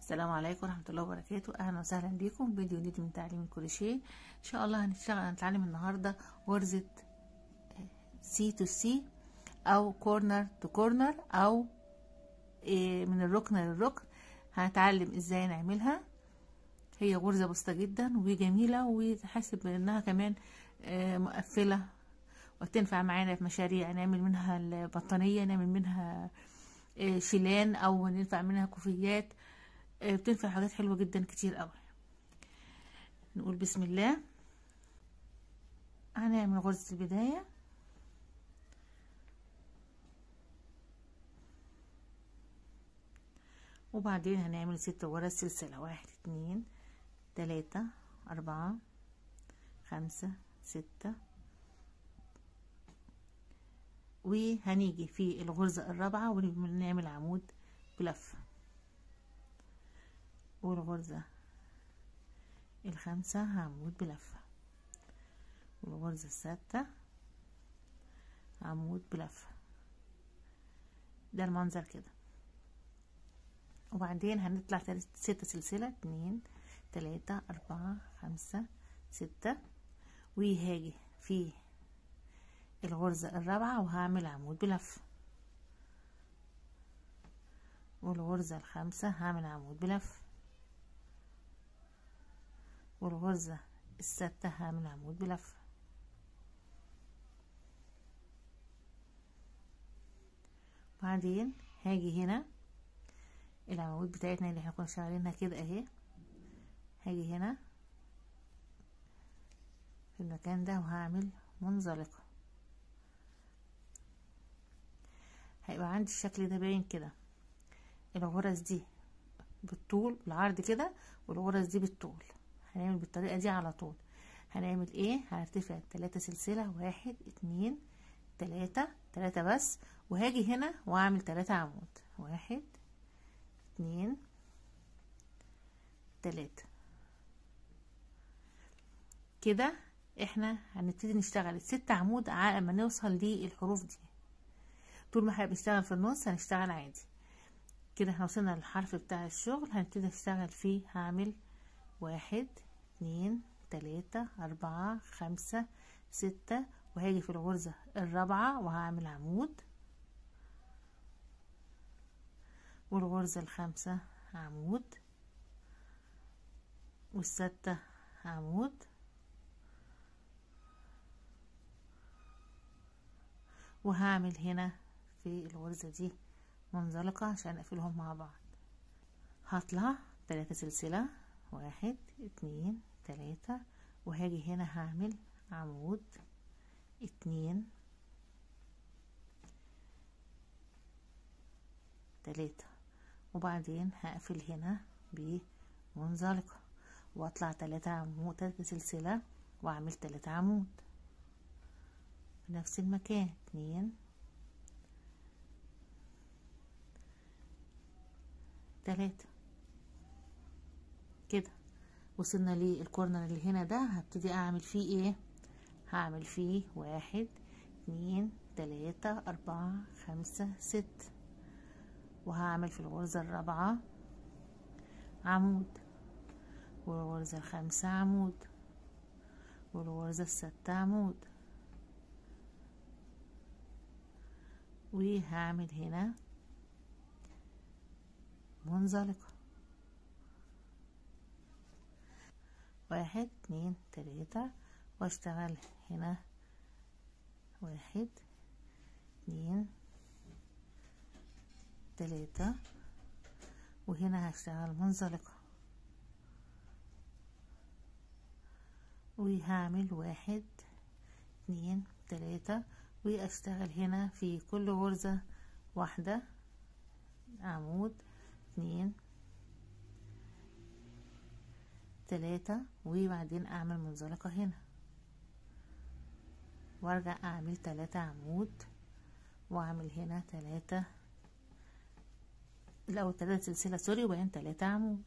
السلام عليكم ورحمة الله وبركاته أهلا وسهلا بكم فيديو جديد من تعليم الكروشيه إن شاء الله هنشتغل هنتعلم النهاردة غرزة سي تو سي أو كورنر تو كورنر أو إيه من الركن للركن هنتعلم ازاي نعملها هي غرزة بسيطة جدا وجميلة وتحسب انها كمان مقفلة وتنفع معانا في مشاريع نعمل منها البطانية نعمل منها شيلان او ننفع منها كوفيات بتنفع حاجات حلوة جدا كتير قوي نقول بسم الله هنعمل غرزة البداية وبعدين هنعمل ست غرز سلسلة واحد اتنين تلاتة أربعة خمسة ستة وهنيجي في الغرزة الرابعة ونعمل عمود بلف والغرزة الخامسة عمود بلفة والغرزة السادسة عمود بلفة ده المنظر كده وبعدين هنطلع ستة سلسلة اتنين تلاتة أربعة خمسة ستة وهاجي في الغرزة الرابعة وهعمل عمود بلف والغرزة الخامسة هعمل عمود بلف والغرزة الستة هعمل عمود بلف بعدين هاجي هنا العواميد بتاعتنا اللي احنا كنا شغالينها كده اهي هاجي هنا في المكان ده وهعمل منزلقة هيبقى عندي الشكل ده باين كده الغرز دي بالطول بالعرض كده والغرز دي بالطول هنعمل بالطريقة دي على طول هنعمل ايه هنرتفع تلاتة سلسلة واحد اتنين تلاتة تلاتة بس وهاجي هنا واعمل تلاتة عمود واحد اتنين تلاتة كده احنا هنبتدي نشتغل الست عمود على ما نوصل للحروف دي طول ما احنا بنشتغل في النص هنشتغل عادي كده احنا وصلنا للحرف بتاع الشغل هنبتدي نشتغل فيه هعمل واحد اتنين تلاتة اربعة خمسة ستة وهاجي في الغرزة الرابعة وهعمل عمود والغرزة الخامسة عمود والستة عمود وهعمل هنا في الغرزة دي منزلقة عشان اقفلهم مع بعض هطلع تلاتة سلسلة واحد اتنين تلاتة وهاجي هنا هعمل عمود اتنين تلاتة وبعدين هقفل هنا بمنزلقة واطلع تلاتة عمود تلاتة سلسلة واعمل تلاتة عمود في نفس المكان اتنين تلاتة كده وصلنا للكورنر اللي هنا ده هبتدي اعمل فيه ايه هعمل فيه واحد اتنين تلاتة اربعة خمسة ست وهعمل في الغرزة الرابعة عمود والغرزة الخامسة عمود والغرزة الستة عمود وهعمل هنا منزلقة واحد اتنين تلاتة واشتغل هنا واحد اتنين تلاتة وهنا هشتغل منزلقة وهعمل واحد اتنين تلاتة واشتغل هنا في كل غرزة واحدة عمود اتنين تلاتة وبعدين اعمل منزلقة هنا وارجع اعمل تلاتة عمود واعمل هنا تلاتة الاول تلاتة سلسلة سوري وبعدين تلاتة عمود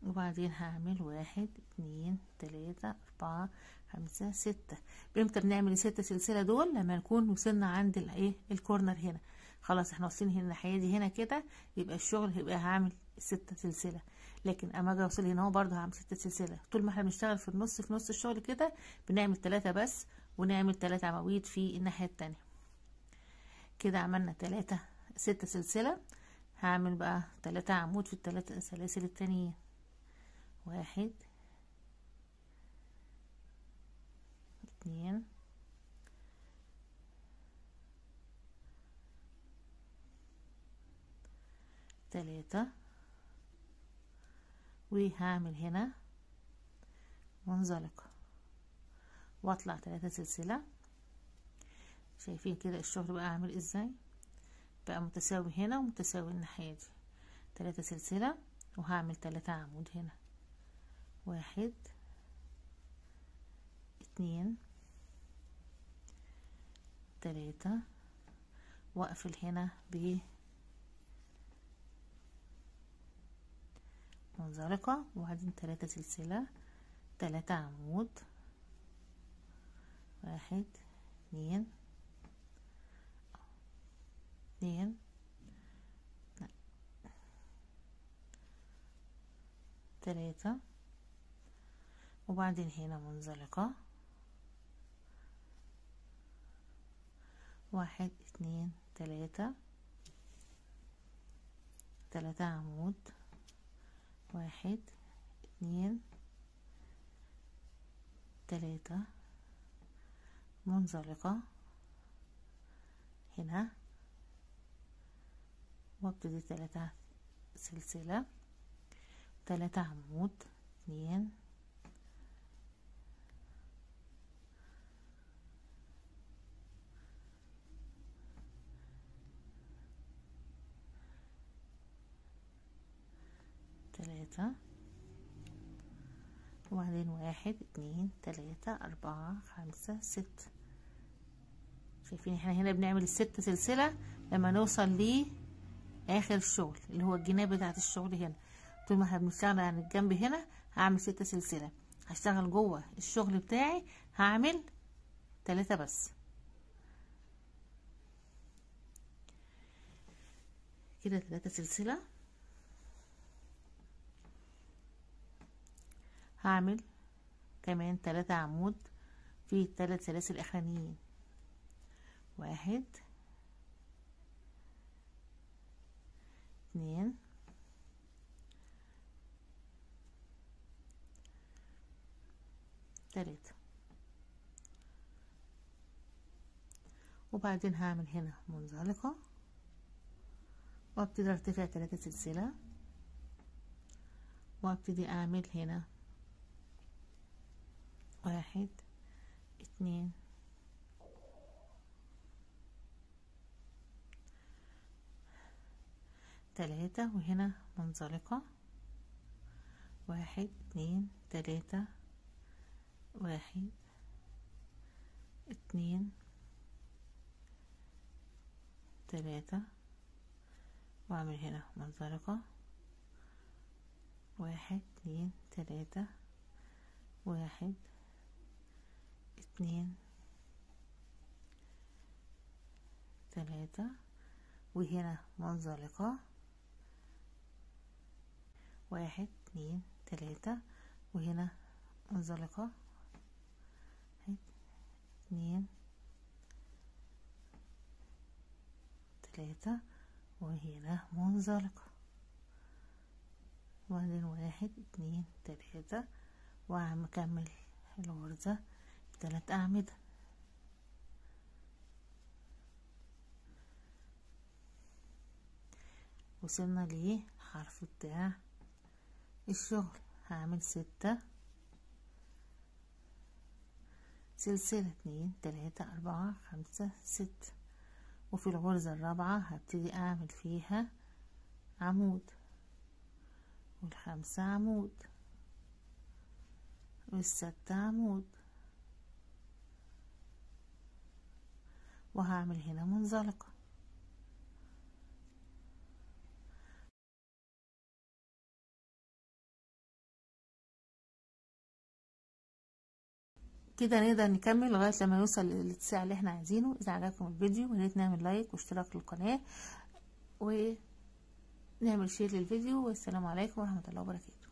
وبعدين هعمل واحد اتنين تلاتة اربعة خمسة ستة بامتى بنعمل الستة سلسلة دول لما نكون وصلنا عند الايه الكورنر هنا خلاص احنا واصلين هنا الناحية دي هنا كده يبقى الشغل هيبقى هعمل ستة سلسلة لكن اما اجي اوصل هنا هو برضه هعمل ستة سلسلة طول ما احنا بنشتغل في النص في نص الشغل كده بنعمل تلاتة بس ونعمل تلاتة عواميد في الناحية التانية كده عملنا تلاتة ستة سلسلة هعمل بقى تلاتة عمود في التلاتة سلاسل التانيين واحد اتنين تلاتة وهعمل هنا منزلقة واطلع تلاتة سلسلة شايفين كده الشغل بقى عامل ازاي بقى متساوي هنا ومتساوي الناحية دي تلاتة سلسلة وهعمل تلاتة عمود هنا واحد اتنين تلاتة واقفل هنا ب منزلقة وبعدين تلاتة سلسلة تلاتة عمود واحد اتنين اتنين تلاتة وبعدين هنا منزلقة واحد اتنين تلاتة تلاتة عمود واحد اتنين تلاتة منزلقة هنا وابتدي تلاتة سلسلة تلاتة عمود اتنين تلاتة وبعدين واحد اتنين تلاتة أربعة خمسة ستة شايفين احنا هنا بنعمل الست سلسلة لما نوصل ل آخر الشغل اللي هو الجناب بتاعت الشغل هنا طول ما احنا بنشتغل عن الجنب هنا هعمل ستة سلسلة هشتغل جوه الشغل بتاعي هعمل تلاتة بس كده تلاتة سلسلة هعمل كمان تلاتة عمود في التلات سلاسل الاخرانيين واحد اتنين تلاتة وبعدين هعمل هنا منزلقة وابتدي ارتفع تلاتة سلسلة وابتدي اعمل هنا واحد اتنين تلاتة وهنا منزلقة واحد اتنين تلاتة واحد اتنين تلاتة واعمل هنا منزلقة واحد اتنين تلاتة واحد اتنين تلاتة وهنا منزلقة واحد اتنين تلاتة وهنا منزلقة واحد اتنين تلاتة وهنا منزلقة وبعدين واحد اتنين تلاتة وعم اكمل الغرزة بتلات أعمدة وصلنا للحرف بتاع الشغل هعمل ستة سلسلة اتنين تلاتة أربعة خمسة ستة وفي الغرزة الرابعة هبتدي أعمل فيها عمود والخمسة عمود والستة عمود وهعمل هنا منزلقة كده نقدر نكمل لغايه لما يوصل للاتساع اللي احنا عايزينه اذا عجبكم الفيديو يا ريت نعمل لايك واشتراك للقناه ونعمل شير للفيديو والسلام عليكم ورحمه الله وبركاته